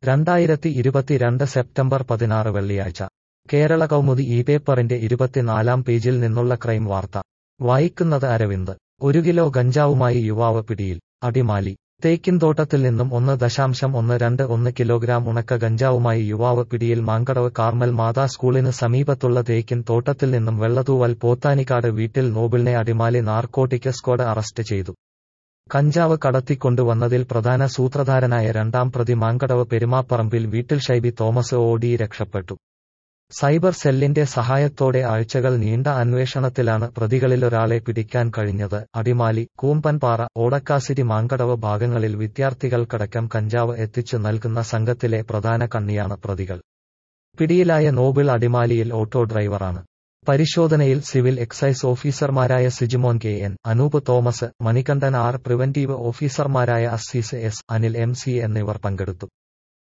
രണ്ടായിരത്തി ഇരുപത്തിരണ്ട് സെപ്റ്റംബർ പതിനാറ് വെള്ളിയാഴ്ച കേരള കൗമുദി ഈ പേപ്പറിന്റെ ഇരുപത്തിനാലാം പേജിൽ നിന്നുള്ള ക്രൈം വാർത്ത വായിക്കുന്നത് അരവിന്ദ് ഒരു കിലോ ഗഞ്ചാവുമായി യുവാവ് പിടിയിൽ അടിമാലി തേക്കിൻതോട്ടത്തിൽ നിന്നും ഒന്ന് ദശാംശം ഒന്ന് രണ്ട് ഒന്ന് കിലോഗ്രാം ഉണക്ക ഗഞ്ചാവുമായി യുവാവ് പിടിയിൽ മാങ്കടവ് കാർമൽ മാതാ സ്കൂളിന് സമീപത്തുള്ള തേക്കിൻ തോട്ടത്തിൽ നിന്നും വെള്ളതൂവൽ പോത്താനിക്കാട് വീട്ടിൽ നോബിളിനെ അടിമാലി നാർക്കോട്ടിക് സ്ക്വാഡ് അറസ്റ്റ് ചെയ്തു കഞ്ചാവ് കടത്തിക്കൊണ്ടുവന്നതിൽ പ്രധാന സൂത്രധാരനായ രണ്ടാം പ്രതി മാങ്കടവ് പെരുമാപ്പറമ്പിൽ വീട്ടിൽ ഷൈബി തോമസ് ഓടി രക്ഷപ്പെട്ടു സൈബർ സെല്ലിന്റെ സഹായത്തോടെ ആഴ്ചകൾ നീണ്ട അന്വേഷണത്തിലാണ് പ്രതികളിലൊരാളെ പിടിക്കാൻ കഴിഞ്ഞത് അടിമാലി കൂമ്പൻപാറ ഓടക്കാസിരി മാങ്കടവ് ഭാഗങ്ങളിൽ വിദ്യാർത്ഥികൾക്കടക്കം കഞ്ചാവ് എത്തിച്ചു നൽകുന്ന സംഘത്തിലെ പ്രധാന കണ്ണിയാണ് പ്രതികൾ പിടിയിലായ നോബിൾ അടിമാലിയിൽ ഓട്ടോ ഡ്രൈവറാണ് പരിശോധനയിൽ സിവിൽ എക്സൈസ് ഓഫീസർമാരായ Sijimon K N Anoop Thomas Manikandan R preventive ഓഫീസർമാരായ Azeez S Anil M C എന്നിവർ പങ്കെടുത്തു